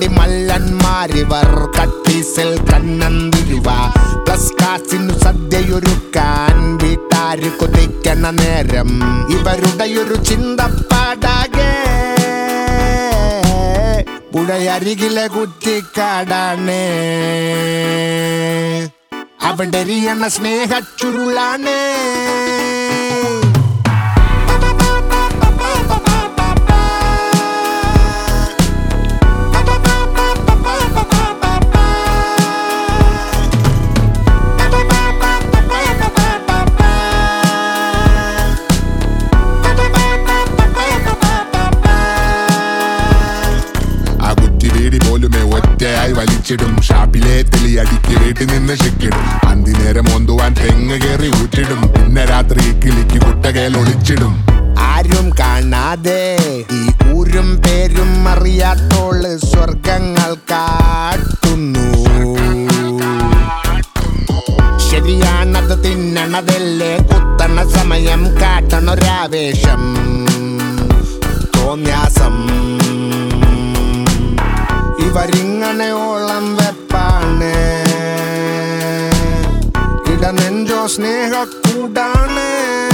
കണ്ണാടി മല്ലന്മാരിവർ കട്ടീസിൽ കണ്ണന്തിരുവ പ്ലസ് കാസിനു സദ്യയൊരുക്കാൻ വീട്ടാര് കൊതിക്കണ നേരം ഇവരുടെ ഒരു ചിന്തപ്പാടാകെ പുഴയരികിലെ കുറ്റിക്കാടാണ് അവിടെ എരിയണ സ്നേഹച്ചുരുളാണ് ആ കുറ്റി വീടി പോലുമേ ഒറ്റയായി വലിച്ചിടും ഷാപ്പിലെ തെളിയടിക്ക് വീട്ടിൽ നിന്ന് ചെക്കിടും അന്തിനേരം ഒന്തുവാൻ തെങ്ങ് കയറി ഊറ്റിടും പിന്നെ രാത്രി കിളിക്ക് കുട്ടകയിൽ ഒളിച്ചിടും ആരും കാണാതെ ഈ ഊരും പേരും അറിയാത്തോള് സ്വർഗങ്ങൾ കാട്ടുന്നു ശരിയാണത് തിന്നണതല്ലേ കുത്തണ സമയം കാട്ടണൊരാവേശം തോന്യാസം ഇവരിങ്ങനെയോളം വെപ്പാണ് ഇടനെഞ്ചോ സ്നേഹക്കൂടാണ്